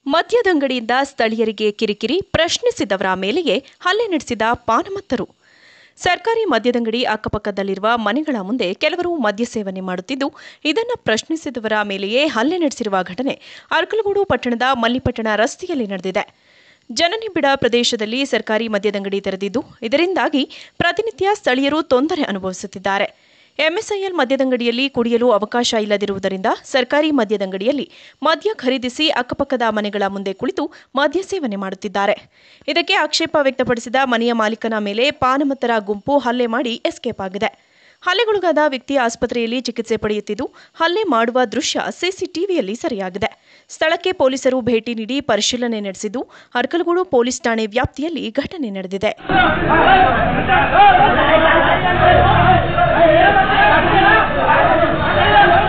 ಮದ್ಯದಂಗಡಿಯಿಂದ ಸ್ಥಳೀಯರಿಗೆ ಕಿರಿಕಿರಿ ಪ್ರಶ್ನಿಸಿದವರ ಮೇಲೆಯೇ ಹಲ್ಲೆ ನಡೆಸಿದ ಪಾನಮತ್ತರು ಸರ್ಕಾರಿ ಮದ್ಯದಂಗಡಿ ಅಕ್ಕಪಕ್ಕದಲ್ಲಿರುವ ಮನೆಗಳ ಮುಂದೆ ಕೆಲವರು ಮದ್ಯ ಸೇವನೆ ಮಾಡುತ್ತಿದ್ದು ಇದನ್ನು ಪ್ರಶ್ನಿಸಿದವರ ಮೇಲೆಯೇ ಹಲ್ಲೆ ನಡೆಸಿರುವ ಘಟನೆ ಅರ್ಕಲಗೂಡು ಪಟ್ಟಣದ ಮಲ್ಲಿಪಟ್ಟಣ ರಸ್ತೆಯಲ್ಲಿ ನಡೆದಿದೆ ಜನನಿಬಿಡ ಪ್ರದೇಶದಲ್ಲಿ ಸರ್ಕಾರಿ ಮದ್ಯದಂಗಡಿ ತೆರೆದಿದ್ದು ಇದರಿಂದಾಗಿ ಪ್ರತಿನಿತ್ಯ ಸ್ಥಳೀಯರು ತೊಂದರೆ ಅನುಭವಿಸುತ್ತಿದ್ದಾರೆ ಎಂಎಸ್ಐಎಲ್ ಮದ್ಯದಂಗಡಿಯಲ್ಲಿ ಕುಡಿಯಲು ಅವಕಾಶ ಇಲ್ಲದಿರುವುದರಿಂದ ಸರ್ಕಾರಿ ಮದ್ಯದಂಗಡಿಯಲ್ಲಿ ಮದ್ಯ ಖರೀದಿಸಿ ಅಕ್ಕಪಕ್ಕದ ಮನೆಗಳ ಮುಂದೆ ಕುಳಿತು ಮದ್ಯ ಸೇವನೆ ಮಾಡುತ್ತಿದ್ದಾರೆ ಇದಕ್ಕೆ ಆಕ್ಷೇಪ ವ್ಯಕ್ತಪಡಿಸಿದ ಮನೆಯ ಮಾಲೀಕನ ಮೇಲೆ ಪಾನಮತ್ತರ ಗುಂಪು ಹಲ್ಲೆ ಮಾಡಿ ಎಸ್ಕೇಪ್ ಆಗಿದೆ ಹಲ್ಲೆಗೊಳಗಾದ ವ್ಯಕ್ತಿ ಆಸ್ಪತ್ರೆಯಲ್ಲಿ ಚಿಕಿತ್ಸೆ ಪಡೆಯುತ್ತಿದ್ದು ಹಲ್ಲೆ ಮಾಡುವ ದೃಶ್ಯ ಸಿಸಿಟಿವಿಯಲ್ಲಿ ಸೆರೆಯಾಗಿದೆ ಸ್ಥಳಕ್ಕೆ ಪೊಲೀಸರು ಭೇಟಿ ನೀಡಿ ಪರಿಶೀಲನೆ ನಡೆಸಿದ್ದು ಅರ್ಕಲಗೂಡು ಪೊಲೀಸ್ ಠಾಣೆ ವ್ಯಾಪ್ತಿಯಲ್ಲಿ ಘಟನೆ ನಡೆದಿದೆ ¡Ay,